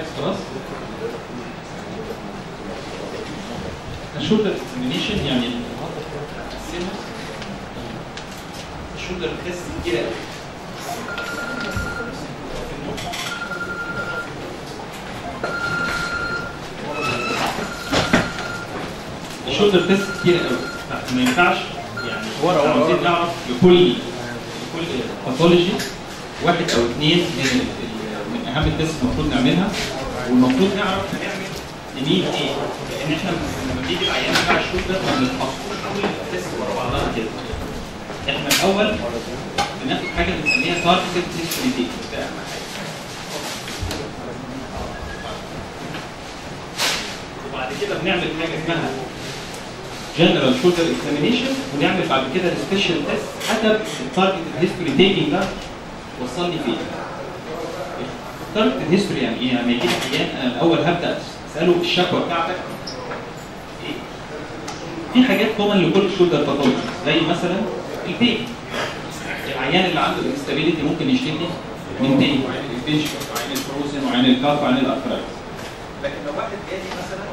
خلاص الشولدر اكزامينيشن يعني نقسمها الشولدر تيست كتير قوي الشولدر تيست كتير قوي ما ينفعش يعني ورا- ورا- عاوزين ورا. نعرف لكل لكل باثولوجي واحد او اثنين من ال- ال- من اهم التيست المفروض نعملها والمفروض نعرف هنعمل لمين ايه لان احنا لما بيجي العيان بتاع الشولدر ما بنتحصلش كل التيست ورا بعضها كده احنا الاول بناخد حاجه بنسميها تارجتد هيستوري ده اهم حاجه وبعد كده بنعمل حاجه اسمها جنرال شولدر اكزامينيشن ونعمل بعد كده السبيشال تيست حسب التارجت هيستوري تيكينج ده وصلني فين. التارجت هيستوري يعني ايه؟ لما يجي لي عيان انا الاول هبدا اساله الشكوى بتاعتك ايه؟ في حاجات كومن لكل شولدر باثولوجي زي مثلا البين. العيان اللي عنده انستابيليتي ممكن يشتكي من بين وعين البنش وعين الفروزن وعين الكاف وعين الارثرايتس. لكن لو واحد جالي مثلا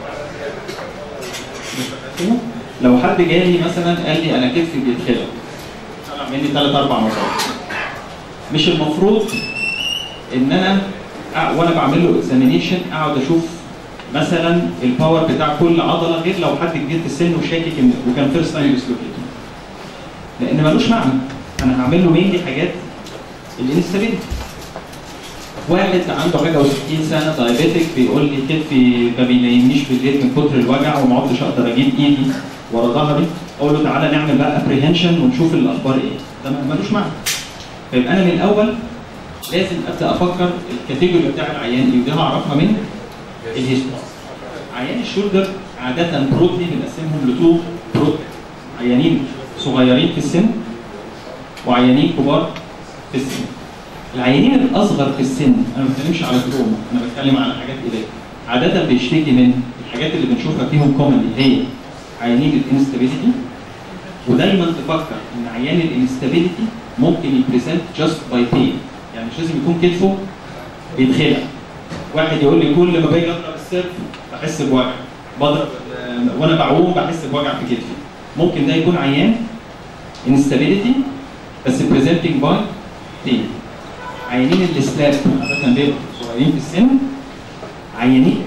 لو حد جالي مثلا قال لي انا كتفي بيتخلع طلع مني ثلاث اربع مرات مش المفروض ان انا أع- وانا بعمل له اكزامينيشن اقعد اشوف مثلا الباور بتاع كل عضله غير لو حد كبير في السن وشاكك ان وكان فيرست تايم ديسلوكيتد لان ملوش معنى انا هعمل له مين حاجات الانستابيلتي واحد عنده حاجه و60 سنه دايابيتك بيقول لي كتفي ما بينيمنيش بالليل من كتر الوجع وما عدتش اقدر اجيب ايدي ورا ظهري اقول له تعالى نعمل بقى ابريهنشن ونشوف الاخبار ايه ده ملوش معنى فيبقى انا من الاول لازم ابدا افكر الكاتيجوري بتاع العيان ايه ودي هعرفها من الهيستوري عيان الشولدر عاده برودلي بنقسمهم لتو برود عيانين صغيرين في السن وعيانين كبار في السن العيانين الاصغر في السن انا ما بتكلمش على تروما انا بتكلم على حاجات ايديه عاده بيشتكي من الحاجات اللي بنشوفها فيهم كومنلي هي عيانين الانستابيليتي ودايما تفكر ان عيان الانستابيليتي ممكن يبريزنت جاست باي بين يعني مش لازم يكون كتفه بيتخلع واحد يقول لي كل ما باجي اضرب السيرف بحس بوجع بضرب آه، وانا بعوم بحس بوجع في كتفي ممكن ده يكون عيان انستابيليتي بس بريزنتنج باي بين عيانين السلاب عاده بيبقوا صغيرين في السن عيانين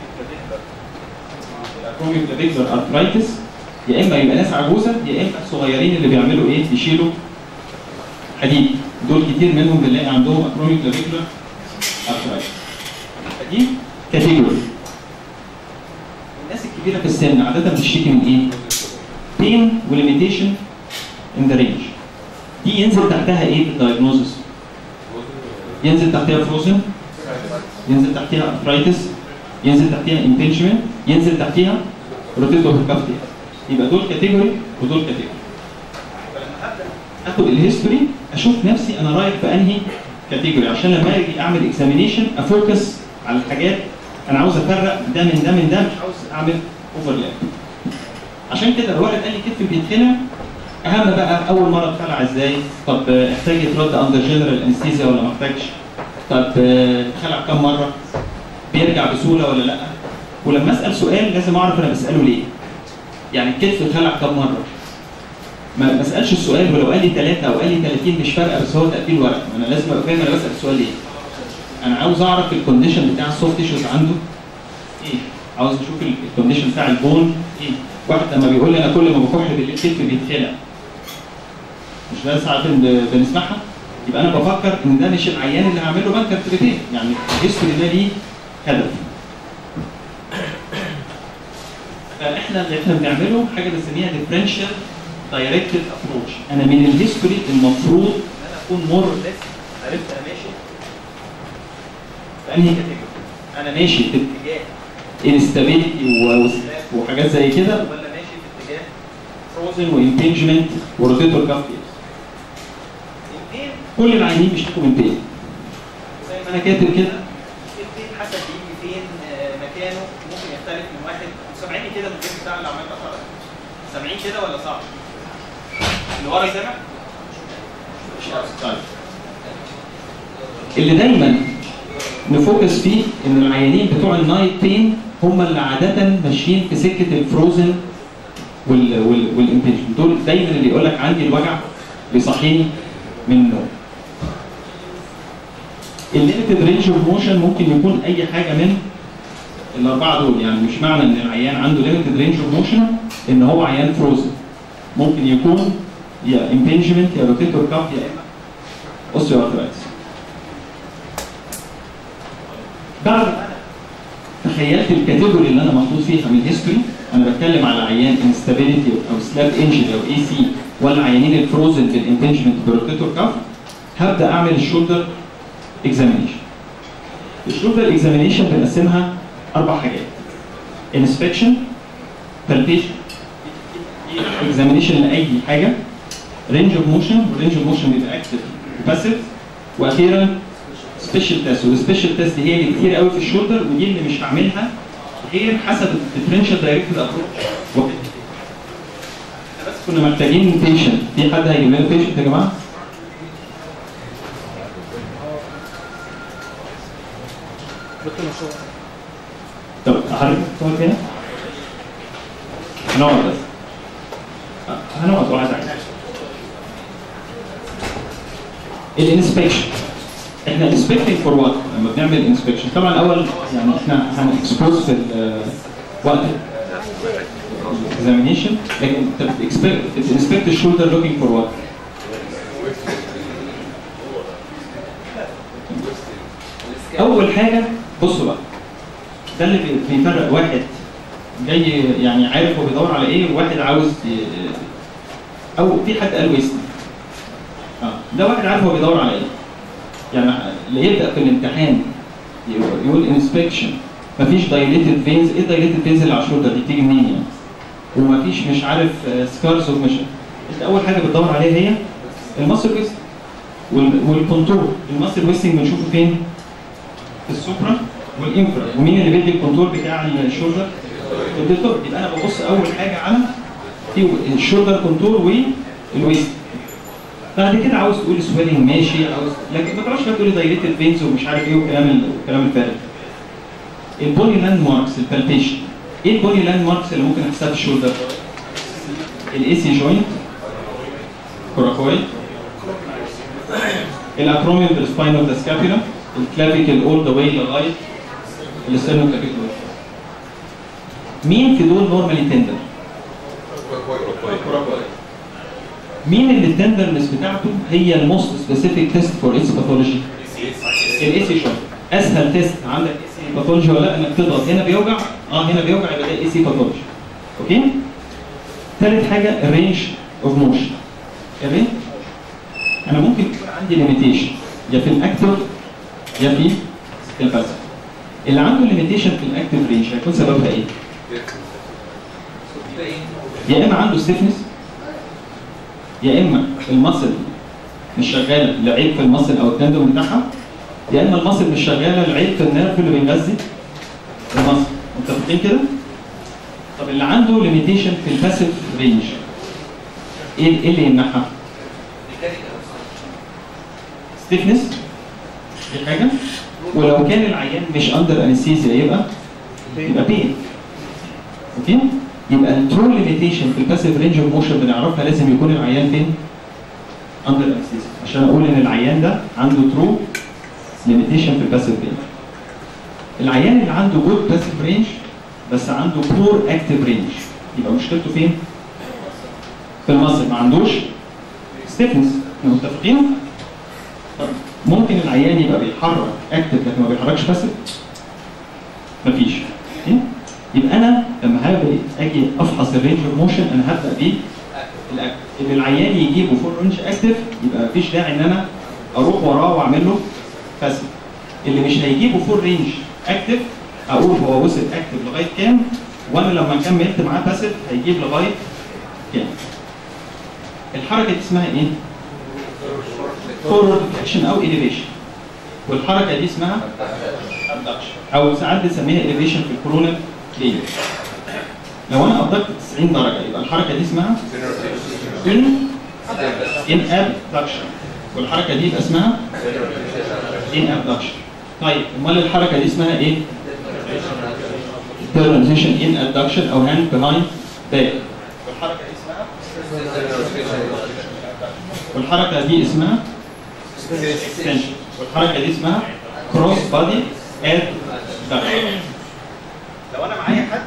الاتروميك كلافيكولار ارثرايتس يا اما يبقى ناس عجوزه يا اما صغيرين اللي بيعملوا ايه يشيلوا حديد دول كتير منهم بنلاقي عندهم اتروميك كلافيكولار ارثرايتس فدي كاتيجوري الناس الكبيره في السن عاده بتشتكي من ايه؟ بين وليميتيشن ان ذا رينج دي ينزل تحتها ايه في الدايجنوزس؟ ينزل تحتها فروزن ينزل تحتها ارثرايتس ينزل تحتها امبنجمنت ينزل تحتها روتيتو هيركافتيا يبقى دول كاتيجوري ودول كاتيجوري فلما ابدا اخد الهيستوري اشوف نفسي انا رايح في انهي كاتيجوري عشان لما اجي اعمل اكزامينيشن افوكس على الحاجات انا عاوز افرق ده من ده من ده مش عاوز اعمل اوفرلاب عشان كده لو واحد قال لي كتفي بيتخلع اهم بقى اول مره اتخلع ازاي طب آه، احتاج يترد اندر جنرال انستيزيا ولا ما احتاجش طب آه، اتخلع كم مره بيرجع بسهوله ولا لا ولما اسال سؤال لازم اعرف انا بساله ليه يعني الكتف اتخلع كم مره ما ما اسالش السؤال ولو قال لي ثلاثه او قال لي 30 مش فارقه بس هو تقفيل ورق انا لازم ابقى فاهم انا بسال السؤال ليه انا عاوز اعرف الكونديشن بتاع السوفت تيشوز عنده ايه عاوز اشوف ال- الكونديشن بتاع البون ايه واحد لما بيقول لي انا كل ما بكح بالليل كتفي بيتخلع مش ده ساعات بن- بنسمعها يبقى انا بفكر ان ده مش العيان اللي هعمل له بنكر تريتين يعني الهيستوري ده ليه هدف فاحنا اللي احنا بنعمله حاجه بنسميها ديفرنشال دايركتد ابروش انا من الهيستوري المفروض ان انا اكون مور عرفت انا ماشي في انهي كاتيجوري انا ماشي في اتجاه انستابيليتي وسلاب وحاجات زي كده ولا ماشي في اتجاه فروزن وامبنجمنت وروتيتور كاف البين كل العيانين بيشتكوا من بين زي ما انا كاتب كده البين حسب بيجي فين آه، مكانه ممكن يختلف من واحد سامعيني كده من الجيم بتاع اللي عمال بقرا سامعين كده ولا صعب؟ اللي ورا سامع؟ مش قوي. طيب اللي دايما نفوكس فيه ان العيانين بتوع النايت بين هم اللي عاده ماشيين في سكه الفروزن وال وال والامبيشن دول دايما اللي يقول لك عندي الوجع بيصحيني من النوم الليمتد رينج اوف موشن ممكن يكون اي حاجه من الاربعه دول يعني مش معنى ان العيان عنده ليمتد رينج اوف موشن ان هو عيان فروزن ممكن يكون يا امبنجمنت يا روتيتور كاف يا اما اوستيوارثرايتس بعد ما تخيلت الكاتيجوري اللي انا محطوط فيها من هيستوري انا بتكلم على عيان انستابيليتي او سلاب انجري او اي سي ولا عيانين الفروزن بالامبنجمنت بالروتيتور كاف هبدا اعمل الشولدر اكزامينيشن الشولدر اكزامينيشن بنقسمها اربع حاجات انسبكشن بالبيشن اكزامينيشن لاي حاجه رينج اوف موشن والرينج اوف موشن بيبقى اكتف وباسيف واخيرا سبيشال تيست والسبيشال تيست هي اللي كتير قوي في الشولدر ودي اللي مش هعملها غير حسب الديفرنشال دايركتد ابروتش بس كنا محتاجين بيشنت في حد هيجيب لنا بيشنت يا جماعه؟ طب حضرتك تقعد هنا؟ هنقعد بس أه، هنقعد واحد عايز الانسبكشن احنا انسبكتنج فور وات لما بنعمل انسبكشن طبعا الاول يعني احنا هنكسبوز في ال- وقت اكزامينيشن لكن انت بتنسبكت الشولدر لوكينج فور وات اول حاجه بصوا بقى ده اللي بي- بيفرق واحد جاي يعني عارف هو بيدور على ايه وواحد عاوز ي- او في حد قال ويست اه ده واحد عارف هو بيدور على ايه يعني اللي يبدا في الامتحان يقول- يقول انسبكشن مفيش دايليتد فينز ايه دايليتد فينز اللي على الشولدر دي تيجي منين يعني ومفيش مش عارف سكارز اوف ميشن انت اول حاجه بتدور عليها هي الماسل ويست والكونتور الماسل ويستنج بنشوفه فين؟ في السوبرا والانفرا ومين اللي بيدي الكونتور بتاع الشولدر؟ الدكتور يبقى انا ببص اول حاجه على في الشولدر كونتور والويست بعد كده عاوز تقول سويلنج ماشي عاوز لكن ما تقعدش بقى تقول دايريتد فينز ومش عارف ايه والكلام ال- والكلام الفارغ البولي لاند ماركس البالبيشن ايه البولي لاند ماركس اللي ممكن احسبها في الشولدر؟ الاي سي جوينت كوراكويد الاكروميوم بالسباين اوف ذا سكابيلا الكلافيكل اول ذا واي لغايه الستيرنوكلافيكل مين في دول نورمالي تندر؟ مين اللي التندرنس بتاعته هي الموست سبيسيفيك تيست فور اتس باثولوجي؟ الاي سي شوت اسهل تيست عندك اي سي باثولوجي ولا لا انك تضغط هنا بيوجع اه هنا بيوجع يبقى ده اي سي باثولوجي اوكي؟ ثالث حاجه الرينج اوف موشن الرينج انا ممكن يكون عندي ليميتيشن يا في الاكتف يا في الباسف اللي عنده ليميتيشن في الاكتف رينج هيكون سببها ايه؟ يا اما عنده ستيفنس يا اما المصل مش شغاله لعيب في المصل او التندون بتاعها يا اما المصل مش شغاله لعيب في النيرف اللي بيغذي المصل متفقين كده؟ طب اللي عنده ليميتيشن في الباسيف رينج ايه ايه اللي يمنعها؟ ستيفنس دي حاجه ولو كان العيان مش اندر انستيزيا يبقى يبقى بين اوكي يبقى الترو ليميتيشن في الباسيف رينج اوف موشن بنعرفها لازم يكون العيان فين اندر انستيزيا عشان اقول ان العيان ده عنده ترو ليميتيشن في الباسيف رينج العيان اللي عنده جود باسيف رينج بس عنده بور اكتيف رينج يبقى مشكلته فين في المصل ما عندوش ستيفنس احنا متفقين طب ممكن العيان يبقى بيتحرك اكتف لكن ما بيتحركش باسف مفيش اوكي يبقى انا لما هاجي اجي افحص الرينج اوف موشن انا هبدا بيه الأكتف. اللي العيان يجيبه فول رينج اكتف يبقى مفيش داعي ان انا اروح وراه واعمل له باسف اللي مش هيجيبه فول رينج اكتف اقول هو وصل اكتف لغايه كام وانا لما كملت معاه باسف هيجيب لغايه كام الحركه دي اسمها ايه؟ فورورد فليكشن او اليفيشن والحركه دي اسمها abduction او ساعات بنسميها اليفيشن في الكورونال بلين لو انا ابدكت 90 درجه يبقى الحركه دي اسمها ان ان abduction والحركه دي يبقى اسمها ان abduction طيب امال الحركه دي اسمها ايه؟ Termination in adduction او hand behind back والحركه دي اسمها والحركه دي اسمها extension والحركه دي اسمها cross body adduction لو انا معايا حد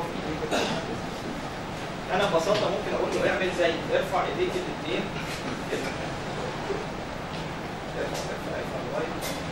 انا ببساطه ممكن اقول له اعمل زي ارفع ايديك الاثنين كده ارفع ارفع ارفع لغاية.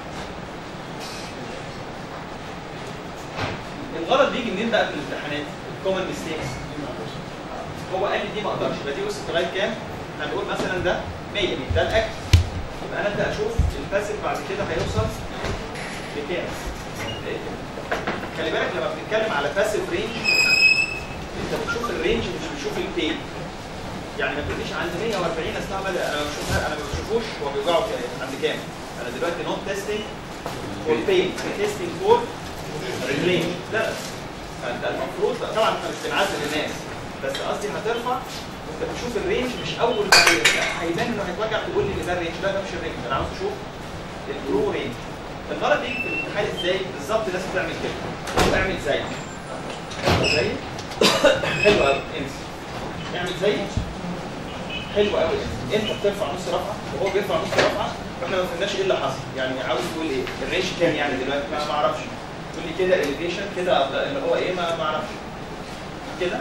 الغلط بيجي منين بقى في الامتحانات؟ الكومن ميستيكس هو قال لي دي ما اقدرش يبقى دي وصلت لغايه كام؟ هنقول مثلا ده 100 ده الاكل يبقى انا ابدا اشوف الباسيف بعد كده هيوصل لكام؟ خلي بالك لما بنتكلم على باسيف رينج انت بتشوف الرينج مش بتشوف البين يعني ما تقوليش عند 140 استعمل انا ما بشوفها انا ما بشوفوش هو بيوجعه كام عند كام انا دلوقتي نوت تيستنج فور بين تيستنج فور رينج لا فانت المفروض طبعا احنا مش بنعذب الناس بس قصدي هترفع وانت بتشوف الرينج مش اول ما لا، هيبان انه هيتوجع تقول لي ان ده الرينج لا ده مش الرينج انا عاوز اشوف البرو رينج الغلط يجي في الامتحان ازاي بالظبط الناس بتعمل كده اعمل زي زي حلو قوي انسى اعمل زي حلو قوي انت بترفع نص رفعه وهو بيرفع نص رفعه واحنا ما فهمناش ايه اللي حصل يعني عاوز تقول ايه الرينج كام يعني دلوقتي ما ما اعرفش تقول لي كده اليفيشن كده اللي هو ايه ما ما اعرفش كده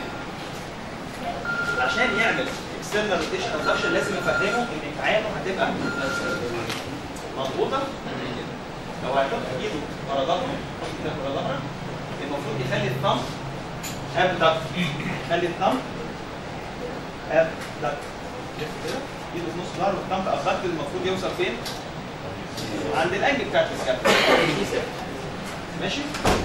عشان يعمل اكسترنال روتيشن ابدكشن لازم افهمه ان افعاله هتبقى مضغوطه لو هيحط ايده ورا ظهره يحط ايدك ورا ظهرك المفروض يخلي الثumb ابدكت يخلي الثumb ابدكت كده ايده في نص ظهره والثumb ابدكت المفروض يوصل فين؟ عند الانجل بتاعت السكاب دي ثابت. ماشي؟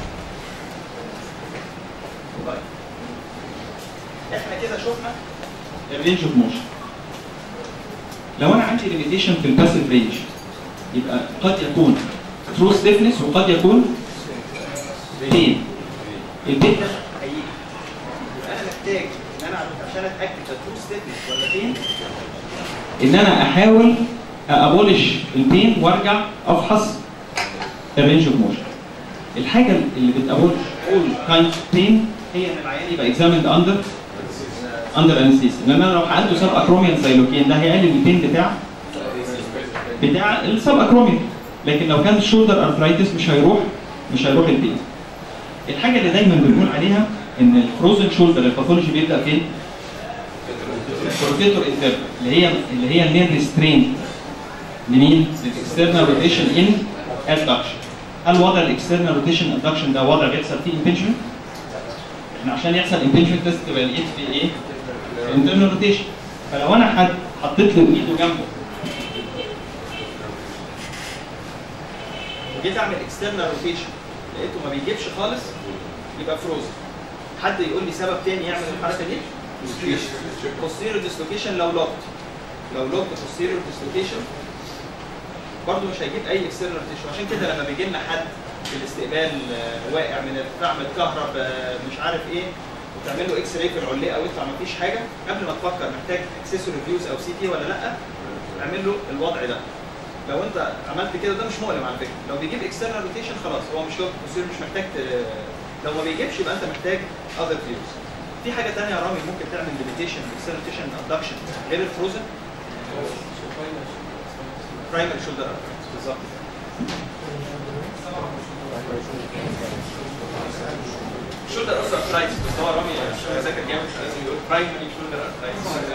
طيب احنا كده شفنا الرينج اوف موشن لو انا عندي ليميتيشن في الباسيف رينج يبقى قد يكون ترو ستيفنس وقد يكون بين البين ده هيجي يبقى انا محتاج ان انا عشان اتاكد ده ترو ستيتمنت ولا فين ان انا احاول ابولش البين وارجع افحص الرينج اوف موشن الحاجه اللي بتابولش اول كايند بين هي ان العيان يبقى اكزامند اندر اندر انستيسيا لان انا لو عنده سب اكروميال زيلوكين ده هيقلل البين بتاع بتاع السب اكروميال لكن لو كان شولدر ارثرايتس مش هيروح مش هيروح البين الحاجه اللي دايما بنقول عليها ان الفروزن شولدر الباثولوجي بيبدا فين؟ البروتيتور انترنال اللي هي اللي هي المين ريسترين لمين؟ للاكسترنال روتيشن ان ادكشن هل وضع الاكسترنال روتيشن ادكشن ده وضع بيحصل فيه امبنشن؟ احنا عشان يحصل امبنشن تيست تبقى الايد في ايه؟ انترنال روتيشن فلو انا حد حطيت له ايده جنبه وجيت اعمل اكسترنال روتيشن لقيته ما بيجيبش خالص يبقى فروزن حد يقول لي سبب تاني يعمل الحركه دي posterior dislocation لو لوكت لو لوكت posterior dislocation برضه مش هيجيب اي اكسترنال روتيشن عشان كده لما بيجي لنا حد في الاستقبال آه، واقع من البتاع متكهرب آه، مش عارف ايه وتعمل له اكس راي في العلقه ويطلع ما فيش حاجه قبل ما تفكر محتاج اكسسوري ريفيوز او سي تي ولا لا اعمل له الوضع ده لو انت عملت كده ده مش مؤلم على فكره لو بيجيب اكسترنال روتيشن خلاص هو مش لوك posterior مش محتاج ت- لو ما بيجيبش يبقى انت محتاج اذر فيوز في حاجه ثانيه يا رامي ممكن تعمل ليميتيشن اكسترنال روتيشن ابدكشن غير الفروزن برايمري شولدر بالظبط شولدر ارثرايتس بس هو رامي عشان ذاكر جامد لازم يقول برايمري شولدر ارثرايتس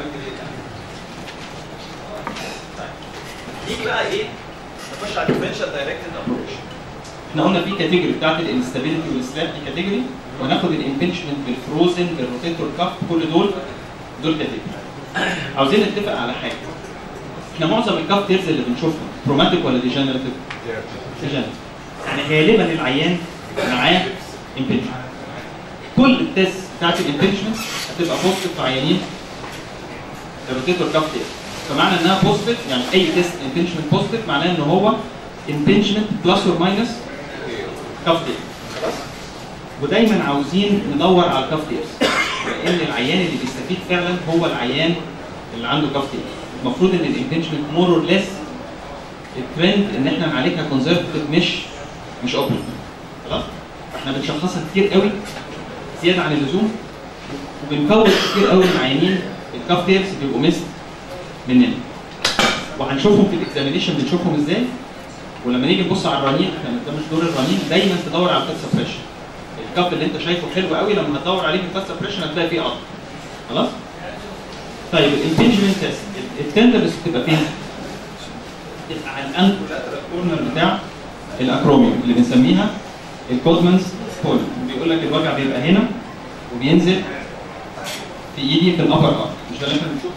نيجي بقى ايه نخش على الديفرنشال دايركتد ابروش احنا قلنا في كاتيجوري بتاعت الانستابيليتي والسلاب دي كاتيجوري وناخد الامبنشمنت بالفروزن بالروتيتور كاف كل دول دول كاتيجوري عاوزين نتفق على حاجه احنا معظم الكاف تيرز اللي بنشوفها تروماتيك ولا ديجنراتيف؟ ديجنراتيف يعني غالبا العيان معاه امبنشمنت كل التيست بتاعت الامبنشمنت هتبقى بوزيتيف في عيانين الروتيتور كاف تيرز فمعنى انها بوزيتيف يعني اي تيست امبنشمنت بوزيتيف معناه ان هو امبنشمنت بلس اور ماينس كاف تير خلاص ودايما عاوزين ندور على الكاف تيرز لان العيان اللي بيستفيد فعلا هو العيان اللي عنده كاف تير المفروض ان الامبنشمنت مور اور ليس الترند ان احنا نعالجها كونزرفتيف مش مش اوبريتيف خلاص احنا بنشخصها كتير قوي زياده عن اللزوم وبنفوت كتير قوي من عيانين الكاف تيرز بيبقوا مست مننا وهنشوفهم في الاكزامينيشن بنشوفهم ازاي ولما نيجي نبص على الرنين احنا ده مش دور الرنين دايما تدور على الفات سبريشن الكف اللي انت شايفه حلو قوي لما هتدور عليه في الفات سبريشن هتلاقي فيه قطع خلاص طيب الانفنجمنت تيست التندرس بتبقى فين؟ بتبقى على الانكل كورنر بتاع الاكروميوم اللي بنسميها الكودمانز بول بيقول لك الوجع بيبقى هنا وبينزل في ايدي في الابر ارك مش ده اللي احنا بنشوفه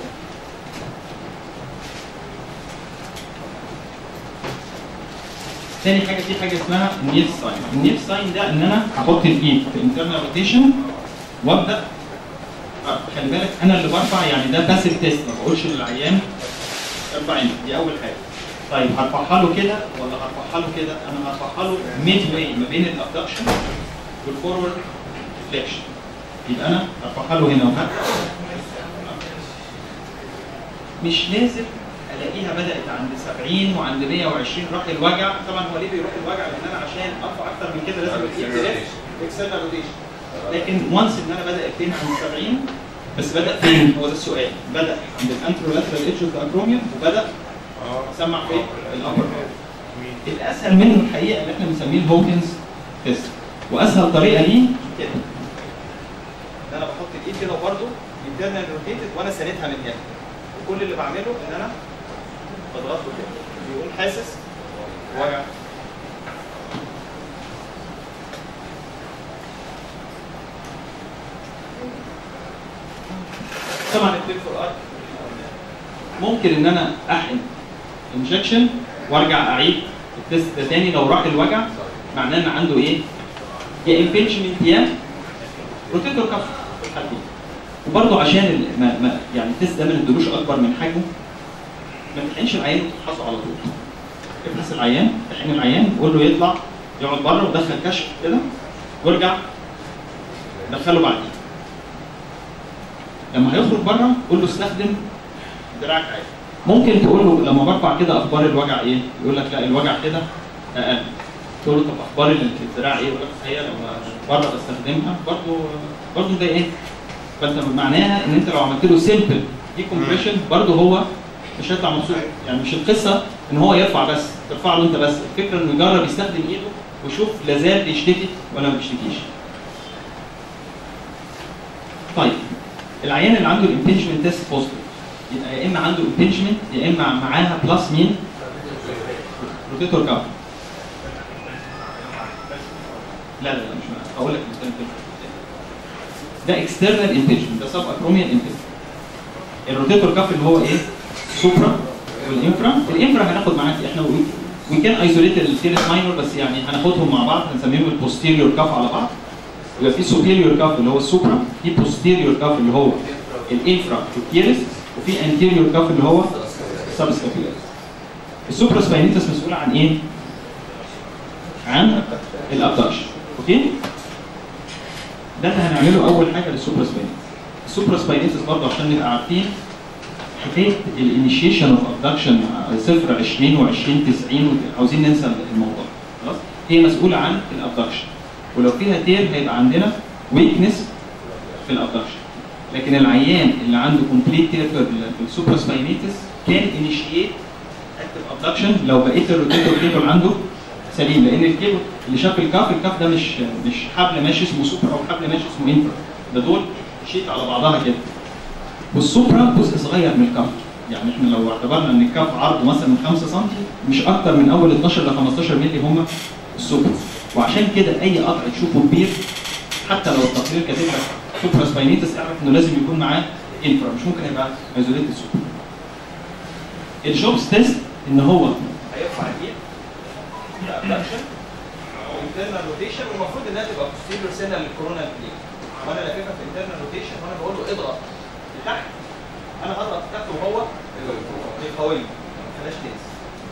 تاني حاجه في حاجه اسمها النيف ساين النيف ساين ده ان انا هحط الايد في انترنال روتيشن وابدا آه، خلي بالك انا اللي برفع يعني ده باسيف تيست ما بقولش للعيان ارفع عينك دي اول حاجه طيب هرفعها له كده ولا هرفعها له كده انا هرفعها له ميد واي ما بين الابدكشن والفورورد فليكشن يبقى انا هرفعها له هنا وهنا مش لازم الاقيها بدات عند 70 وعند 120 راح الوجع طبعا هو ليه بيروح الوجع لان انا عشان ارفع اكتر من كده لازم الايد تلف اكسترنال روتيشن لكن وانس ان انا بدا فين عند 70 بس بدا فين هو ده السؤال بدا عند الانترولاترال ايدج اوف اكروميوم وبدا سمع فين الابر الاسهل منه الحقيقه اللي احنا بنسميه الهوكنز تيست واسهل طريقه ليه كده ان انا بحط الايد كده وبرده انترنال روتيتد وانا ساندها من هنا وكل اللي بعمله ان انا بضغط له كده بيقوم حاسس وجع طبعا الكليك فور ارك ممكن ان انا احقن انجكشن وارجع اعيد التست ده تاني لو راح الوجع معناه ان عنده ايه؟ يا امبنشمنت يا روتيتور كف في الحالتين وبرضه عشان ال- ما ما يعني التست ده ما ندلوش اكبر من حجمه ما تحقنش العيان وتفحصه على طول افحص العيان تحقن العيان قول له يطلع يقعد بره ودخل كشف كده وارجع دخله بعدين لما هيخرج بره قول له استخدم دراعك عادي ممكن تقول له لما برفع كده اخبار الوجع ايه؟ يقول لك لا الوجع كده اقل تقول له طب اخبار الدراع ايه؟ يقول لك هي لما بره بستخدمها برضه برضه ده ايه؟ فانت معناها ان انت لو عملت له سيمبل دي كومبريشن برضه هو مش هيطلع مبسوط يعني مش القصه ان هو يرفع بس ترفع له انت بس الفكره انه يجرب يستخدم ايده ويشوف لا زال بيشتكي ولا ما بيشتكيش طيب العيان اللي عنده الامبنجمنت تيست بوزيتيف يبقى يا اما عنده امبنجمنت يا اما معاها بلس مين؟ روتيتور كاف لا لا لا مش معاها هقول لك مثال كده. ده اكسترنال امبنجمنت ده سب اكروميال امبنجمنت الروتيتور كاف اللي هو ايه؟ سوبرا والانفرا الانفرا هناخد معاك احنا وي كان ايزوليت التيرس ماينور بس يعني هناخدهم مع بعض هنسميهم البوستيريور كاف على بعض يبقى في سوبيريور كاف اللي هو السوبرا في بوستيريور كاف اللي هو الانفرا التيرس وفي انتيريور كاف اللي هو سبسكابيولاريس السوبرا سباينيتس مسؤول عن ايه؟ عن الابدكشن اوكي؟ ده اللي هنعمله اول حاجه للسوبرا سباينيتس السوبرا سباينيتس برضه عشان نبقى عارفين حكايه الانيشيشن اوف ابدكشن صفر 20 و20 90 عاوزين ننسى الموضوع خلاص هي مسؤوله عن الابدكشن ولو فيها تير هيبقى عندنا ويكنس في الابدكشن لكن العيان اللي عنده كومبليت تير في السوبرا سباينيتس كان انيشيت اكتف ابدكشن لو بقيت الروتيتور كيبل عنده سليم لان الكيبل اللي شاف الكاف الكاف ده مش مش حبل ماشي اسمه سوبرا او حبل ماشي اسمه انفرا ده دول شيت على بعضها كده والسوبرا جزء صغير من الكف يعني احنا لو اعتبرنا ان الكف عرضه مثلا 5 سم مش اكتر من اول 12 ل 15 مللي هم السوبرا وعشان كده اي قطع تشوفه كبير حتى لو التقرير كاتب لك سوبرا سباينيتس اعرف انه لازم يكون معاه انفرا مش ممكن يبقى ايزوليت سوبرا الجوبز تيست ان هو هيرفع الايد فيها ابدكشن وانترنال روتيشن والمفروض انها تبقى بوستيريور سنه للكورونا بليد وانا لاففها في انترنال روتيشن وانا بقول له اضغط لتحت انا هضغط لتحت وهو يقاومني ما خلاش تنس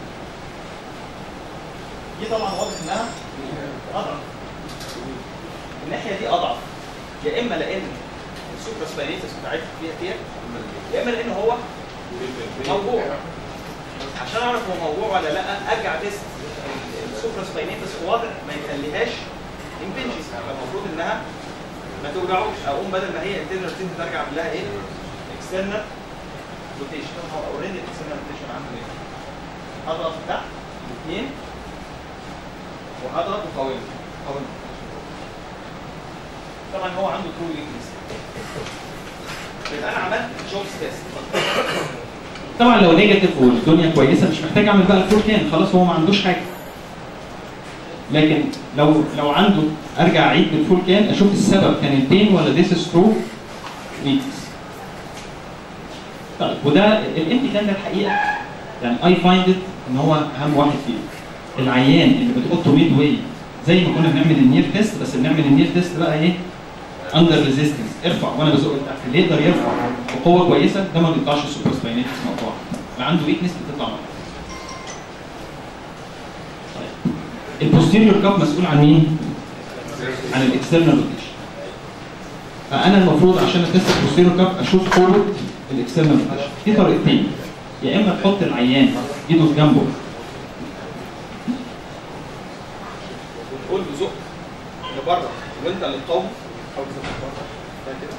دي طبعا واضح انها اضعف الناحيه دي اضعف يا اما لان السوبرا سباينيتس بتاعتها فيها تير يا اما لان هو موضوع عشان اعرف هو موضوع ولا لا ارجع تيست السوبرا سباينيتس في وضع ما يخليهاش امبنجز فالمفروض انها ما توجعوش اقوم بدل ما هي انترنال روتيشن ارجع اعمل لها ايه؟ اكسترنال روتيشن هو اوريدي الاكسترنال روتيشن عنده ايه؟ اضغط تحت الاثنين وهضغط وقاومه قاومه طبعا هو عنده ترو ويكنس يبقى انا عملت جوبز تيست طبعا لو نيجاتيف والدنيا كويسه مش محتاج اعمل بقى الفول كان خلاص هو ما عندوش حاجه لكن لو لو عنده ارجع اعيد بالفول كان اشوف السبب كان البين ولا ذيس از ترو ويكنس طيب وده الامتي كان ده الحقيقه يعني اي فايند ان هو اهم واحد فيهم العيان اللي بتحطه ميد واي زي ما كنا بنعمل النير تيست بس بنعمل النير تيست بقى ايه اندر ريزيستنس ارفع وانا بزق لتحت اللي يقدر يرفع بقوه كويسه ده ما بيقطعش السوبر سباينيتس مقطوعه اللي عنده ويكنس بتطلع معاه طيب البوستيريور كاب مسؤول عن مين؟ عن الاكسترنال روتيشن فانا المفروض عشان اتست البوستيريور كاب اشوف قوه الاكسترنال روتيشن في طريقتين يا اما تحط العيان ايده في جنبه وتقول له زق لبره وانت اللي تقاوم او تزق لبره ده كده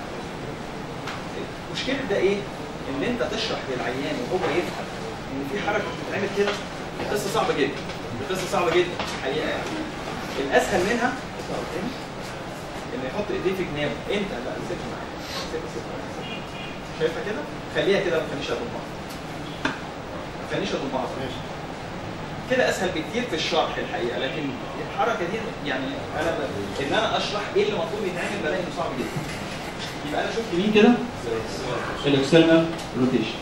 مشكله ده ايه؟ ان انت تشرح للعيان وهو يفهم ان في حركه بتتعمل كده دي قصه صعبه جدا دي قصه صعبه جدا الحقيقه يعني الاسهل منها ان يحط ايديه في جنابه انت لا سيبها معايا سيبها سيبها شايفها كده؟ خليها كده ما تخليش اضمها ما تخليش اضمها كده اسهل بكتير في الشرح الحقيقه لكن الحركه دي يعني انا ب... ان انا اشرح ايه اللي المفروض يتعمل بلاقي انه صعب جدا يبقى انا شفت مين كده؟ الاكسترنال روتيشن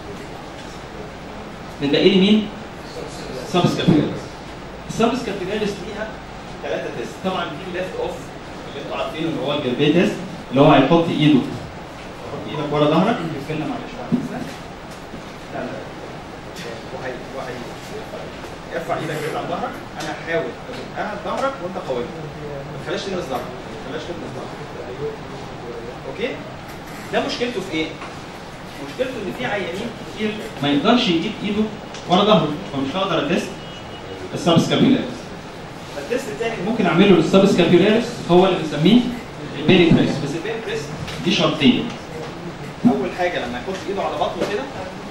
نلاقي لي مين؟ سبس كابيلاريس السبس كابيلاريس ليها ثلاثه تيست طبعا في ليفت اوف اللي انتوا عارفينه اللي هو الجربيه تيست اللي هو هيحط ايده يحط ايدك ورا ظهرك يتكلم معلش بعد اذنك لا لا وهي وهي ارفع ايدك كده على ظهرك انا هحاول ازقها لظهرك وانت قاومها ما تخليش تلمس ظهرك ما تخليش تلمس ظهرك اوكي ده مشكلته في ايه؟ مشكلته ان في عيانين كتير ما يقدرش يجيب ايده ورا ظهره فمش هقدر اتست السبس كابيلاريس فالتيست الثاني ممكن اعمله للسبس كابيلاريس هو اللي بنسميه البيري بريس بس البين بريس دي شرطين اول حاجه لما يحط ايده على بطنه كده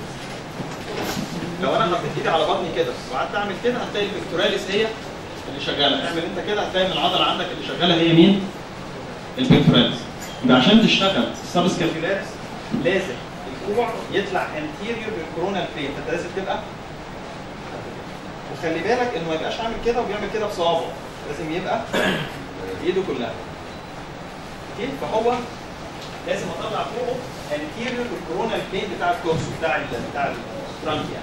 لو انا حطيت ايدي على بطني كده وقعدت اعمل كده هتلاقي البكتوراليس هي اللي شغاله اعمل انت كده هتلاقي ان العضله عندك اللي شغاله هي مين؟ البيكتوراليس يبقى عشان تشتغل السبس كابيلاريس لازم الكوع يطلع انتيريور للكورونال بلين فانت لازم تبقى وخلي بالك انه ما يبقاش عامل كده وبيعمل كده بصوابعه لازم يبقى ايده كلها اوكي فهو لازم اطلع فوقه انتيريور للكورونال بلين بتاع الكورس بتاع ال بتاع الترانك يعني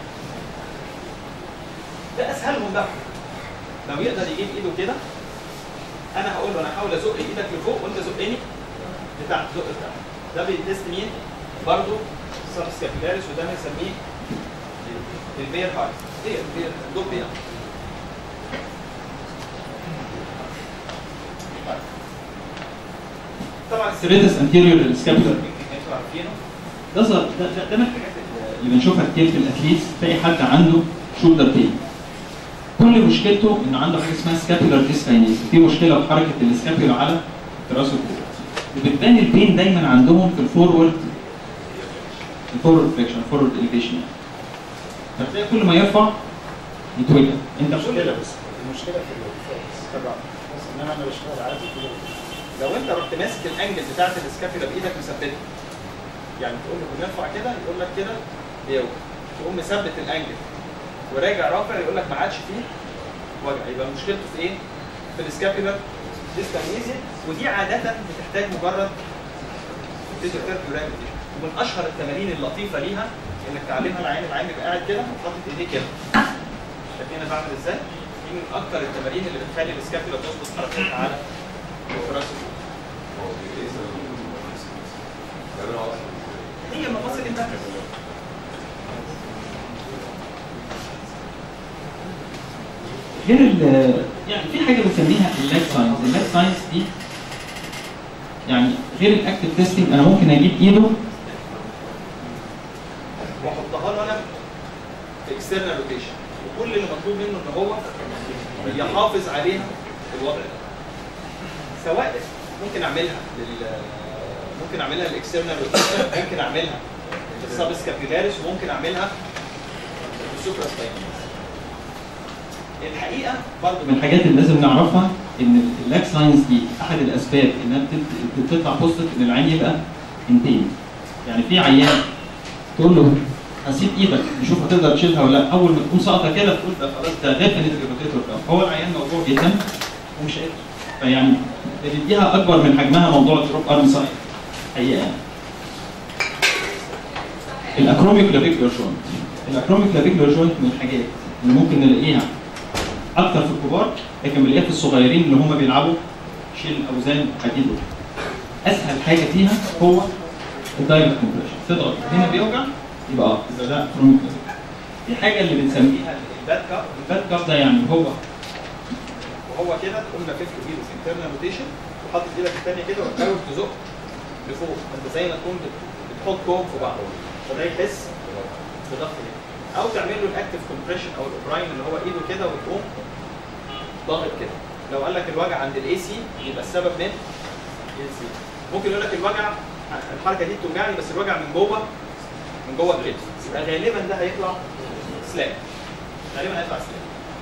ده اسهلهم بقى لو يقدر يجيب ايده كده انا هقول له انا هحاول ازق ايدك لفوق وانت زقني لتحت زق لتحت ده بيتست مين؟ برضه سبس كابيلاريس وده بنسميه البير هاي بير بير دول بير طبعا سيريتس انتيريور للسكابولار انتوا عارفينه ده ظهر- ده ده- ده من الحاجات اللي بنشوفها كتير في الاثليتس تلاقي حد عنده شولدر بين كل مشكلته انه عنده حاجه اسمها سكابولار ديسكاينيز في مشكله في حركه السكابولا على راسه فوق وبتبان البين دايما عندهم في الفورورد الفورورد فليكشن الفورورد اليفيشن فتلاقي كل ما يرفع يتوجع انت مشكلة بس المشكلة في الفاس بس انما انا بشتغل عادي كده لو انت رحت ماسك الانجل بتاعت الاسكابيولا بايدك مثبتها يعني تقول له بنرفع كده يقول لك كده بيوجع تقوم مثبت الانجل وراجع رافع يقول لك ما عادش فيه وجع يبقى مشكلته في ايه؟ في الاسكابيولا ديستاميزيا ودي عادة بتحتاج مجرد فيزيوثيرابي وريهابيليتيشن ومن اشهر التمارين اللطيفة ليها انك تعلمها العين العين يبقى قاعد كده وحاطط ايديه كده شايفين انا بعمل ازاي؟ دي من اكتر التمارين اللي بتخلي الاسكابيولا تظبط حركتها على الفراس هي المفاصل انت غير ال يعني في حاجه بنسميها اللاج ساينس اللاج ساينس دي يعني غير الاكتف تيستنج انا ممكن اجيب ايده واحطها له انا في مطلوب منه ان هو يحافظ عليها في الوضع ده سواء ممكن اعملها لل ممكن اعملها للاكسترنال ممكن اعملها للسب سكابيولاريس وممكن اعملها للسوبرا الحقيقه برضه من الحاجات اللي لازم نعرفها ان اللاك ساينس دي احد الاسباب انها بتت- بتطلع بوزيتيف ان العين يبقى انتين يعني في عيان تقول له هسيب ايدك نشوف هتقدر تشيلها ولا لا اول ما تقوم ساقطه كده تقول ده خلاص ده ديفنت الروتيتور هو العيان موضوع جدا ومش قادر فيعني بنديها اكبر من حجمها موضوع الدروب ارم ساين حقيقه يعني الاكروميك لافيكولار جوينت الاكروميك لافيكولار جوينت من الحاجات اللي ممكن نلاقيها اكتر في الكبار لكن بنلاقيها في الصغيرين اللي هم بيلعبوا شيل اوزان حديد اسهل حاجه فيها هو الدايركت كومبريشن تضغط هنا بيوجع يبقى اه يبقى ده اكروميك لافيكولار دي حاجه اللي بنسميها الباد كاب الباد كاب ده يعني هو وهو كده تقوم لافف له ايده في انترنال روتيشن وحاطط ايدك الثانيه كده وتحاول تزق لفوق انت زي ما تكون بت- بتحط كوم في بعض فده يحس بضغط كده او تعمل له الاكتف كومبريشن او الاوبراين اللي هو ايده كده وتقوم ضاغط كده لو قال لك الوجع عند الاي سي يبقى السبب من الاي سي ممكن يقول لك الوجع الحركه دي بتوجعني بس الوجع من جوه من جوه الكتف يبقى غالبا ده هيطلع سلاب غالبا هيطلع سلاب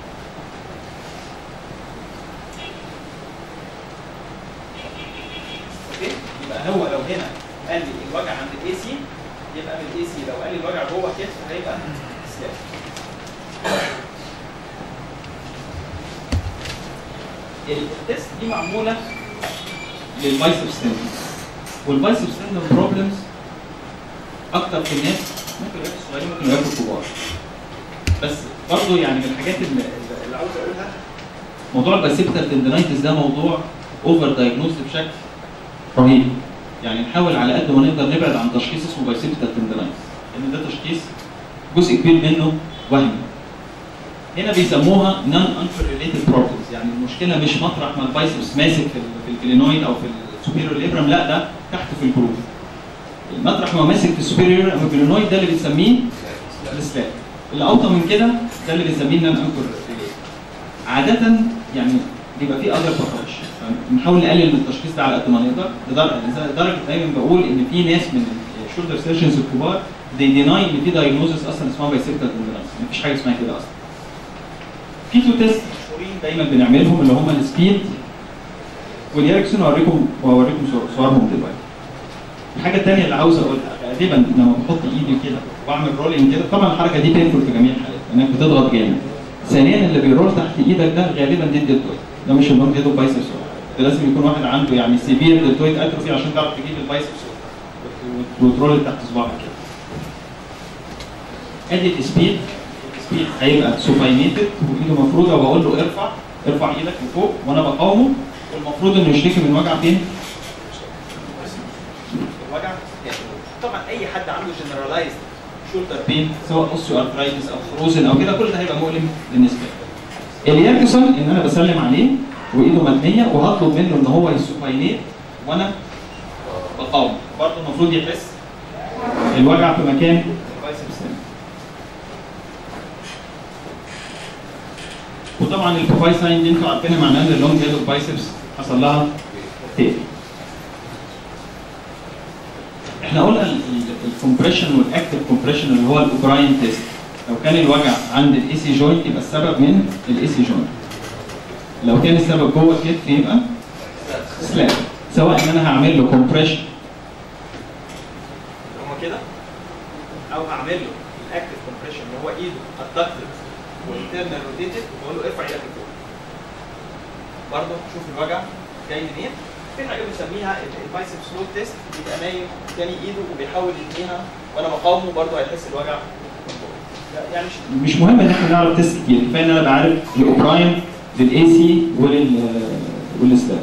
اوكي يبقى هو لو هنا قال لي الوجع عند الاي سي يبقى من الاي سي لو قال لي الوجع جوه كتف هيبقى سلاب التست دي معموله للبايسب ستندم والبايسب ستندم بروبلمز اكتر في الناس ممكن يبقى الصغيرين ممكن يبقى الكبار بس برضه يعني من الحاجات اللي, اللي عاوز اقولها موضوع البايسبتال تندنايتس ده موضوع اوفر دايجنوست بشكل رهيب يعني نحاول على قد ما نقدر نبعد عن تشخيص اسمه بايسبتال تندنايتس لان ده تشخيص جزء كبير منه وهمي هنا بيسموها نون انفر ريليتد بروبلمز يعني المشكله مش مطرح ما البايسبس ماسك في ال- في الكلينويد او في السوبيريور ليبرم لا ده تحت في الجروف المطرح ما ماسك في السوبيريور او الكلينويد ده اللي بنسميه السلاب اللي اوطى من كده ده اللي بنسميه نون انفر عاده يعني بيبقى فيه اذر باثولوجي نحاول نقلل من التشخيص ده على قد ما نقدر لدرجه لدرجة دايما بقول ان في ناس من الشولدر سيرجنز الكبار they deny ان في دايجنوزس اصلا اسمها بايسيبتال تندنايتس مفيش حاجه اسمها كده اصلا في تو تيست مشهورين دايما بنعملهم اللي هم السبيد والياركسون هوريكم وهوريكم صور- صورهم دلوقتي الحاجه الثانيه اللي عاوز اقولها غالبا لما بحط ايدي كده واعمل رولينج كده طبعا الحركه دي بينفول في جميع الحالات انك بتضغط جامد ثانيا اللي بيرول تحت ايدك ده غالبا دي الدلتويد ده مش اللونج هيد بايسبس ده لازم يكون واحد عنده يعني سيفير دلتويد اتروفي عشان تعرف تجيب البايسبس وت- وترول تحت صباعك كده ادي السبيد السبيد هيبقى سوباينيتد وايده مفروضه وبقول له ارفع ارفع ايدك لفوق وانا بقاومه والمفروض انه يشتكي من وجع فين؟ الوجع طبعا اي حد عنده جنرالايزد شولدر بين سواء اوستيو ارثرايتس او فروزن او كده كل ده هيبقى مؤلم بالنسبه لي. الياكسون ان انا بسلم عليه وايده متنيه وهطلب منه ان هو يسوباينيت وانا بقاوم برضه المفروض يحس الوجع في مكان البايسبس هنا. وطبعا البوباي ساين دي انتوا عارفينها معناها ان اللونج هيد اوف بايسبس حصل لها تيل احنا قلنا الكومبريشن والاكتف كومبريشن اللي هو الاوبراين تيست لو كان الوجع عند الاي سي جوينت يبقى السبب من الاي سي جوينت لو كان السبب جوه الكتف يبقى سلاب سواء ان انا هعمل له كومبريشن هو كده او هعمل له الاكتف كومبريشن اللي هو ايده ادكتد والانترنال روتيتد وبقول له ارفع ايدك لفوق برضه شوف الوجع جاي منين في حاجه بنسميها البايسبس لود تيست بيبقى نايم تاني ايده وبيحاول يتنيها وانا بقاومه برضه هيحس الوجع من جوه لا، يعني مش مش مهم ان احنا نعرف تيست كتير كفايه ان انا بعرف الاوبراين للاي سي ولل والسلاب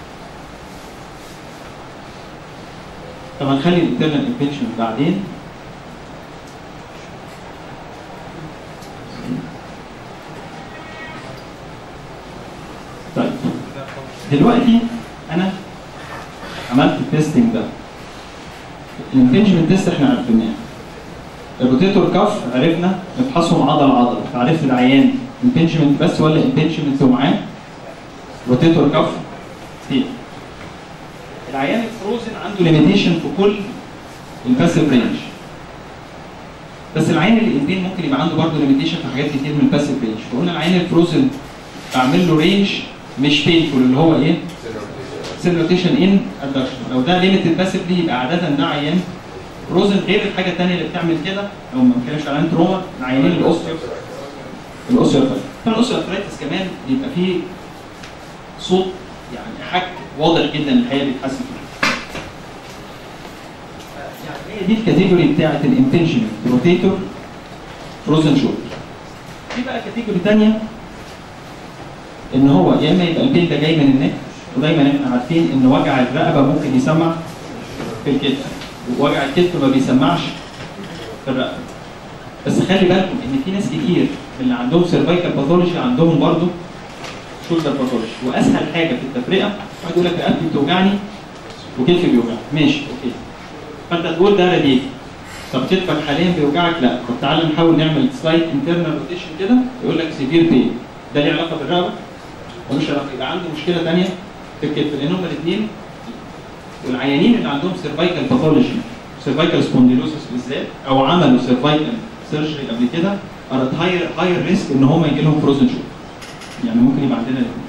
طب هنخلي الانترنال انفكشن بعدين طيب دلوقتي انا عملت التستنج ده الانفنجمنت تيست احنا عرفناه الروتيتور كف عرفنا نفحصهم عضله عضله فعرفت العيان امبنجمنت بس ولا امبنجمنت ومعاه روتيتور كف تيل العيان الفروزن عنده ليميتيشن في كل الباسيف رينج بس العيان اللي البين ممكن يبقى عنده برضه ليميتيشن في حاجات كتير من الباسيف رينج فقلنا العيان الفروزن بعمل له رينج مش بينفول اللي هو ايه؟ سيل روتيشن ان ادكشن لو ده ليميتد باسيفلي يبقى عاده ده عيان فروزن غير الحاجه الثانيه اللي بتعمل كده لو ما بنتكلمش على تروما عيانين الاوستيو الاوستيوارثرايتس فالاوستيوارثرايتس كمان بيبقى فيه صوت يعني حك واضح جدا الحقيقه بيتحسن فيه يعني هي دي الكاتيجوري بتاعه الامبنجمنت روتيتور فروزن شولدر في بقى كاتيجوري ثانيه ان هو يا اما يبقى البين ده جاي من النك ودايما احنا عارفين ان وجع الرقبه ممكن يسمع في الكتف ووجع الكتف ما بيسمعش في الرقبه بس خلي بالكم ان في ناس كتير من اللي عندهم سيرفايكال باثولوجي عندهم برضه شولدر باثولوجي واسهل حاجه في التفرقه واحد يقول لك رقبتي بتوجعني وكتفي بيوجعني ماشي اوكي فانت تقول ده راديك طب كتفك حاليا بيوجعك لا طب تعالى نحاول نعمل سلايد انترنال روتيشن كده يقول لك سيفير بين ده ليه علاقه بالرقبه ملوش علاقه يبقى عنده مشكله ثانيه في الكتف لان هما الاثنين والعيانين اللي عندهم سيرفايكال باثولوجي سيرفايكال سبونديلوسيس بالذات او عملوا سيرفايكال سيرجري قبل كده ار هاير هاير ريسك ان هم يجي لهم فروزن شوك يعني ممكن يبقى عندنا الاثنين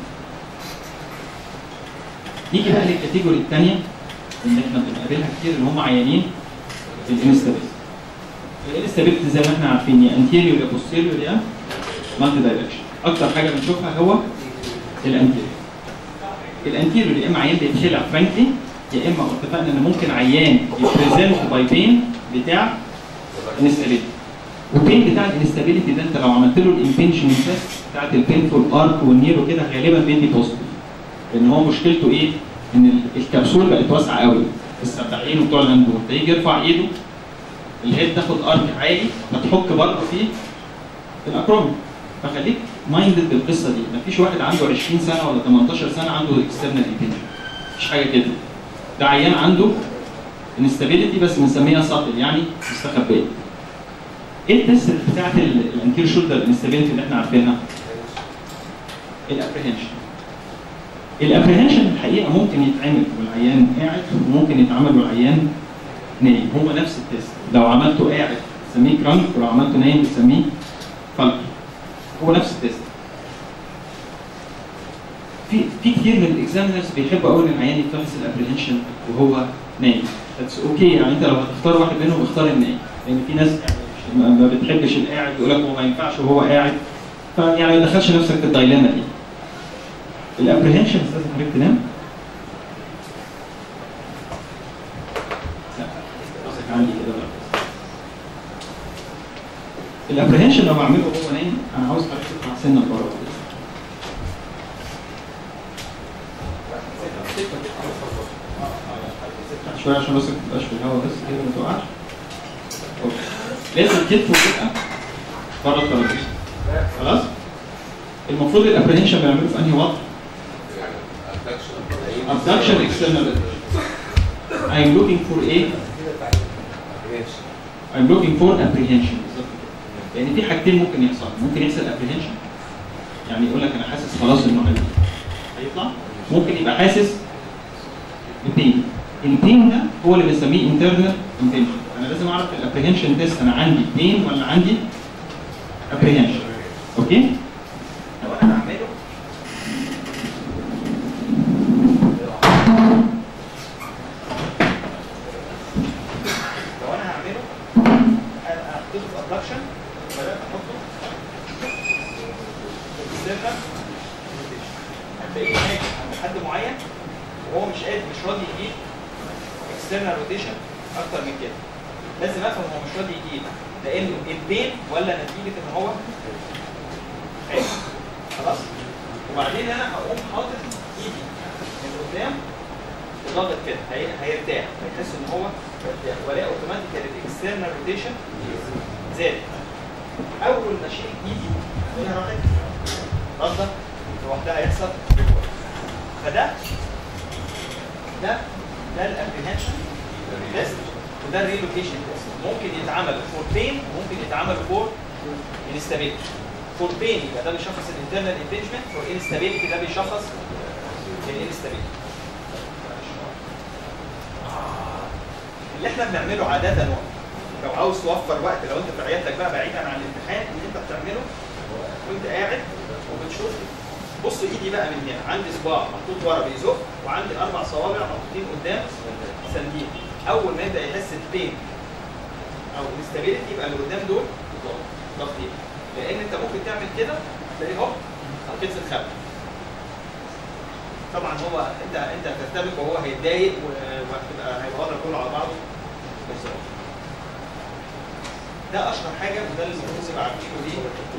نيجي بقى للكاتيجوري الثانيه اللي احنا بنقابلها كتير اللي هم عيانين الانستابيلتي الانستابيلتي زي ما احنا عارفين يا انتيريور يا بوستيريور يا مالتي دايركشن اكتر حاجه بنشوفها هو الانتيريور الانتيريور يا اما عيان بيتخلع فرانكلي يا اما اتفقنا ان ممكن عيان يبريزنت باي بين بتاع انستابيلتي والبين بتاع الانستابيلتي ده انت لو عملت له الامبنشن تيست بتاعت البينفول ارك والنيرو كده غالبا بيدي بوزيتيف لان هو مشكلته ايه؟ ان ال- الكبسول بقت واسعه قوي السباحين وبتوع الاندور تيجي يرفع ايده الهيد تاخد ارك عالي فتحك برضه فيه الاكرومي فخليك مايندد بالقصه دي مفيش واحد عنده 20 سنه ولا 18 سنه عنده اكسترنال امبنشن مفيش حاجه كده ده عيان عنده انستابيليتي بس بنسميها ساتل يعني مستخبيه ايه التست بتاعت الانتير شولدر انستابيليتي اللي احنا عارفينها؟ الابريهنشن الابريهنشن الحقيقه ممكن يتعمل والعيان قاعد وممكن يتعمل والعيان نايم هو نفس التست لو عملته قاعد تسميه كرانك ولو عملته نايم بتسميه فالك هو نفس التست في في كتير من الاكزامينرز بيحبوا قوي ان العيان يتفحص الابريهنشن وهو نايم اتس اوكي يعني انت لو هتختار واحد منهم اختار النايم لان في ناس ما ما بتحبش القاعد يقول لك هو ما ينفعش وهو قاعد فيعني ما تدخلش نفسك في الدايلاما دي الابريهنشن استاذ حضرتك تنام لا قصدك عندي كده بقى الابريهنشن لو بعمله وهو نايم انا عاوز حضرتك تطلع سنه لبره شويه عشان بس ما تبقاش في الهواء بس كده ما تقعش أوكي. لازم كتفه يبقى بره الترابيزه خلاص المفروض الابريهنشن بنعمله في انهي وضع؟ abduction external I'm looking for a I'm looking for apprehension بالظبط كده. لان في حاجتين ممكن يحصل ممكن يحصل apprehension يعني يقول لك انا حاسس خلاص انه هي- هيطلع ممكن يبقى حاسس ببين البين ده هو اللي بنسميه internal intention انا لازم اعرف الابريهنشن تيست انا عندي بين ولا عندي apprehension اوكي لو انا هعمله لو انا هعمله انا هحطه في ابدكشن وبدات احطه في السيرفر هتلاقيه هناك عند حد معين وهو مش قادر مش راضي يجيب اكسترنال روتيشن اكتر من كده لازم افهم هو مش راضي يجيب لانه البين ولا نتيجه ان هو حلو خلاص وبعدين انا هقوم حاطط ايدي من قدام وضغط كده هي... هيرتاح هيحس ان هو ارتاح والاقي اوتوماتيكال الاكسترنال روتيشن زاد اول ما اشيل ايدي هي راحت رده لوحدها هيحصل فده ده ده الابريهنشن تيست وده الريلوكيشن تيست ممكن يتعمل فور بين ممكن يتعمل فور انستابيلتي فور بين يبقى ده بيشخص الانترنال امبيجمنت فور انستابيليتي ده بيشخص الانستابيليتي اللي احنا بنعمله عاده وقت لو عاوز توفر وقت لو انت في عيادتك بقى بعيدا عن الامتحان اللي انت بتعمله وانت قاعد وبتشوف بص ايدي بقى من هنا عندي صباع محطوط ورا بيزق وعندي اربع صوابع محطوطين قدام ساندين اول ما يبدا يحس ببين او انستابيليتي يبقى اللي قدام دول ضغطين لان انت ممكن تعمل كده هتلاقيه هوب الكتف اتخبى طبعا هو انت انت هترتبك وهو هيتضايق و- وهتبقى هيبقى الوضع كله على بعضه بالظبط ده اشهر حاجه وده اللي المفروض تبقى عارفينه ليه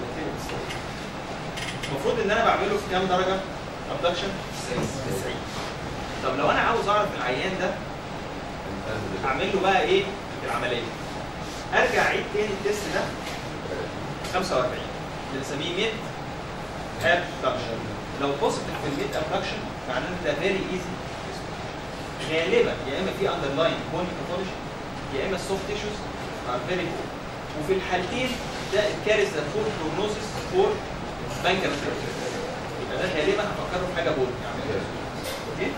المفروض ان انا بعمله في كام درجه ابدكشن 90 طب لو انا عاوز اعرف العيان ده اعمل له بقى ايه في العمليه ارجع اعيد تاني التست ده 45 اللي بنسميه ميد ابدكشن لو بوزيتيف في الميد ابدكشن معناه ان ده فيري ايزي غالبا يا اما في اندرلاين بوني باثولوجي يا اما السوفت تيشوز ار فيري بور وفي الحالتين ده الكارثه ذا فور بروجنوسيس فور بانكر يبقى ده غالبا هفكره في حاجه بول يعني اوكي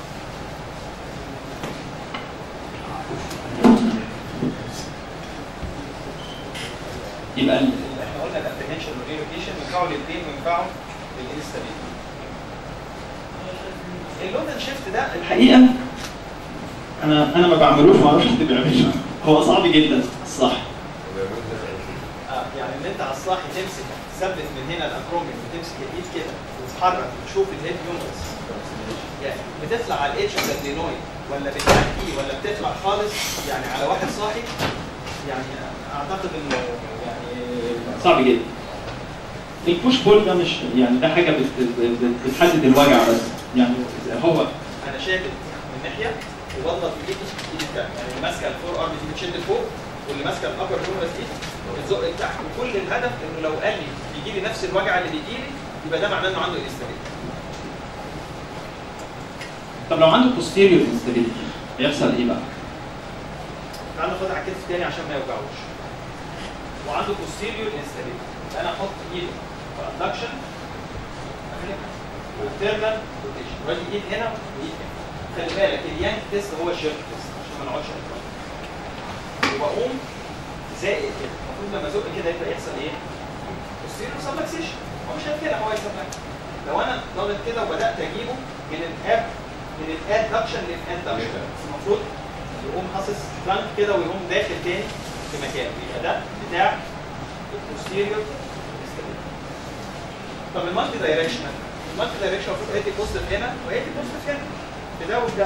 يبقى ال- احنا قلنا الابريهنشن والريلوكيشن ينفعوا للبين وينفعوا للانستابيليتي اللودن شيفت ده الحقيقه انا انا ما بعملوش ما اعرفش انت بيعملش هو صعب جدا الصح آه يعني ان انت على الصاحي تمسك تثبت من هنا الاكرومين وتمسك الايد كده وتتحرك وتشوف الهيد يونس يعني بتطلع على الاتش اوف الدينوي ولا بتعدي ولا بتطلع خالص يعني على واحد صاحي يعني اعتقد انه يعني صعب جدا البوش بول ده مش يعني ده حاجه بت بت- بتحدد الوجع بس يعني هو انا شادد من ناحيه وبضغط بايدي ايدي الثانيه يعني اللي ماسكه الفور ارم دي بتشد لفوق واللي ماسكه الابر كونرس دي بتزق لتحت وكل الهدف انه لو قال لي بيجي لي نفس الوجع اللي بيجي لي يبقى ده معناه انه عنده انستابيليتي طب لو عنده posterior instability هيحصل ايه بقى؟ تعال ناخدها على الكتف تاني عشان ما يوجعوش وعنده posterior instability انا احط ايده في abduction وترنال روتيشن وادي ايد هنا وايد هنا خلي بالك اليانك تيست هو الشيرك تيست عشان ما نقعدش نتكلم وبقوم زائد كده المفروض لما ازق كده يبدا يحصل ايه؟ posterior subluxation هو مش كده هو يسبلك لو انا ضاغط كده وبدات اجيبه من الاب من الادكشن للادكشن المفروض يقوم حاصص بلانك كده ويقوم داخل تاني في مكانه يبقى ده بتاع البوستيريور طب المالتي دايركشنال المالتي دايركشن المفروض هيدي بوزيتيف هنا وهيدي بوزيتيف هنا في ده وفي ده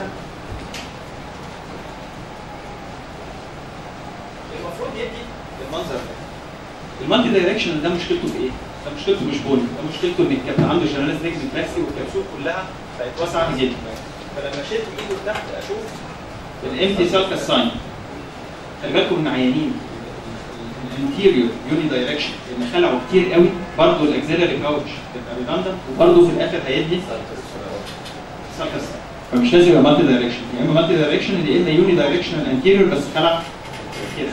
المفروض يدي المنظر ده المالتي دايركشن ده مشكلته في ايه؟ ده مشكلته مش بول ده مشكلته ان الكابتن عنده جنرال نيجز بلاكسي والكبسول كلها بقت واسعه جدا فلما شلت ايده لتحت اشوف الامتي سالكس ساين خلي بالكم من عيانين الانتيريور يوني دايركشن اللي خلعوا كتير قوي برضه الاكزيلري كاوتش تبقى ريدندنت وبرضه في الاخر هيدي سالكس فمش لازم يبقى مالتي دايركشن يا اما مالتي دايركشن يا اما يوني دايركشن انتيريور بس خلع كده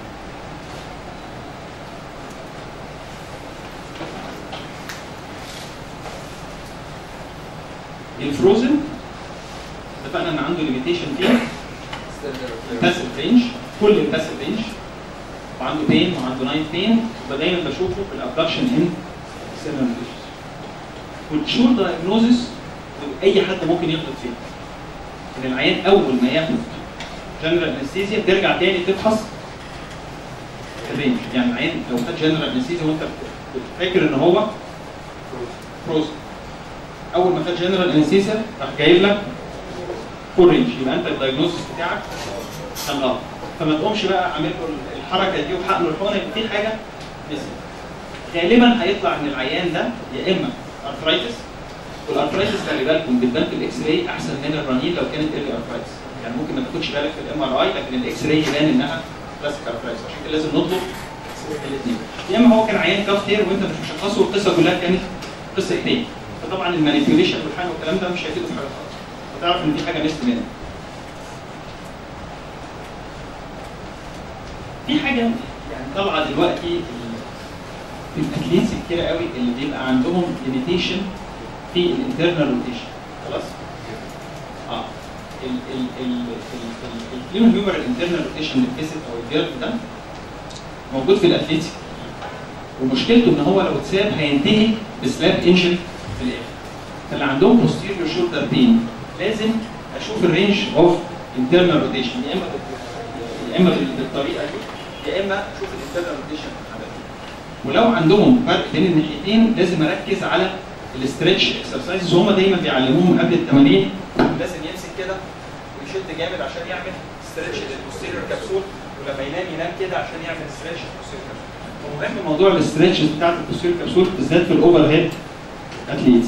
الفروزن اتفقنا ان عنده ليميتيشن فيه الباسيف رينج كل الباسيف رينج وعنده بين وعنده نايت بين ودايما بشوفه في الابدكشن ان سيرنال والشور دايجنوزس اي حد ممكن يغلط فيه ان العيان اول ما ياخد جنرال انستيزيا ترجع تاني تفحص الرينج يعني العيان لو خد جنرال انستيزيا وانت فاكر ان هو فروزن اول ما خد جنرال انستيزيا راح جايب لك فول رينج يبقى انت الدايجنوستس بتاعك كان غلط فما تقومش بقى عامل له الحركه دي وحقن له الحقنه يبقى في حاجه نسيت غالبا هيطلع ان العيان ده يا اما ارثرايتس والارثرايتس خلي بالكم بتبان في الاكس راي احسن من الرنين لو كانت ايرلي ارثرايتس يعني ممكن ما تاخدش بالك في الام ار اي لكن الاكس راي يبان انها كلاسيك ارثرايتس عشان كده لازم نطلب الاثنين يا اما هو كان عيان كاف تير وانت مش مشخصه والقصه كلها كانت قصه اثنين فطبعا المانيبيوليشن والحقن والكلام ده مش هيفيده في حاجه خالص فتعرف ان دي حاجه مست منها في حاجه يعني طالعه دلوقتي الاكليزي كتيره قوي اللي بيبقى عندهم ليميتيشن في الانترنال روتيشن خلاص اه ال ال ال الكلين هيومر الانترنال روتيشن الكيسد او الجيرف ده موجود في الاتليتيك ومشكلته ان هو لو اتساب هينتهي بسلاب انجري في الاخر فاللي عندهم posterior shoulder pain لازم اشوف الرينج اوف internal روتيشن يا اما بال- يا اما بال- بالطريقه دي يا اما اشوف الانترنال روتيشن ولو عندهم فرق بين الناحيتين لازم اركز على الاسترتش اكسرسايز وهم دايما بيعلموهم قبل التمارين لازم يمسك كده ويشد جامد عشان يعمل ستريتش للبوستيريور كبسول ولما ينام ينام كده عشان يعمل ستريتش للبوستيريور كبسول مهم موضوع الاسترتش بتاعت البوستيريور كبسول بالذات في الاوفر هيد اتليتس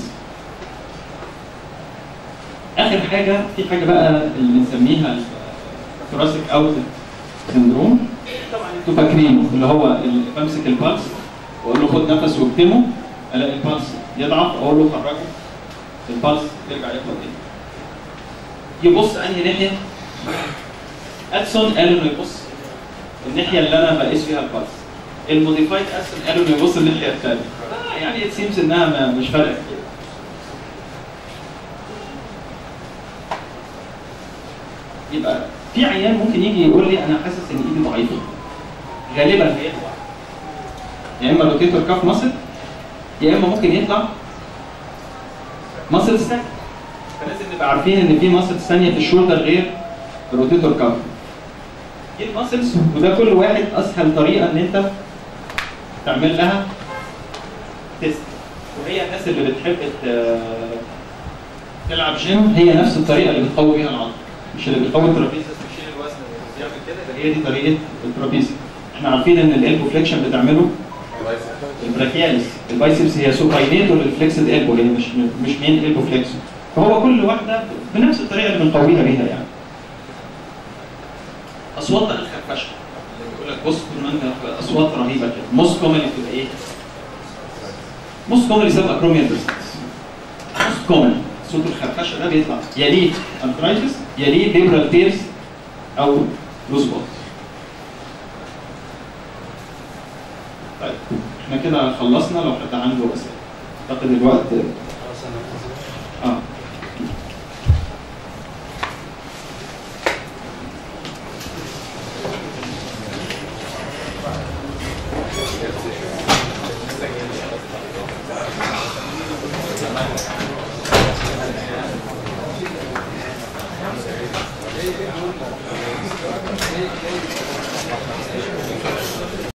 اخر حاجه في حاجه بقى اللي بنسميها الثوراسيك اوت سندروم طبعا انتوا فاكرينه اللي هو اللي بمسك البلس واقول له خد نفس واكتمه الاقي البلس يضعف اقول له خرجه البلس يرجع ياخد تاني يبص انهي ناحيه ادسون قال انه يبص الناحيه اللي انا بقيس فيها البلس الموديفايد ادسون قالوا انه يبص الناحيه الثانيه آه يعني ات سيمز انها ما- مش فارقه كتير يبقى في عيان ممكن يجي يقول لي انا حاسس ان ايدي ضعيفه غالبا هيطلع يا اما روتيتور كاف ماسل يا اما ممكن يطلع ماسل ستاك فلازم نبقى عارفين ان في ماسلز ثانيه في الشولدر غير الروتيتور كاف دي الماسلز وده كل واحد اسهل طريقه ان انت تعمل لها تيست وهي الناس اللي بتحب ت- تلعب جيم هي نفس الطريقه اللي بتقوي بيها العضله مش اللي بتقوي الترابيزيس بيشيل الوزن ويعمل كده يبقى هي دي طريقه الترابيزي احنا عارفين ان الالبو فليكشن بتعمله البراكياليس البايسبس هي سوباينيت والفليكسد البو هي مش مش مين البو فليكسون فهو كل واحده بنفس الطريقه اللي بنقويها بيها يعني اصوات بقى الخرفشه اللي بيقول لك بص طول ما انت اصوات رهيبه كده موست كومنلي بتبقى ايه؟ موست كومنلي سب اكروميال ديستنس موست كومن صوت الخرفشه ده بيطلع يليه انترايتس يليه بيبرال تيرز او لوز بوت طيب احنا كده خلصنا لو حد عنده اسئله اعتقد الوقت خلاص انا اه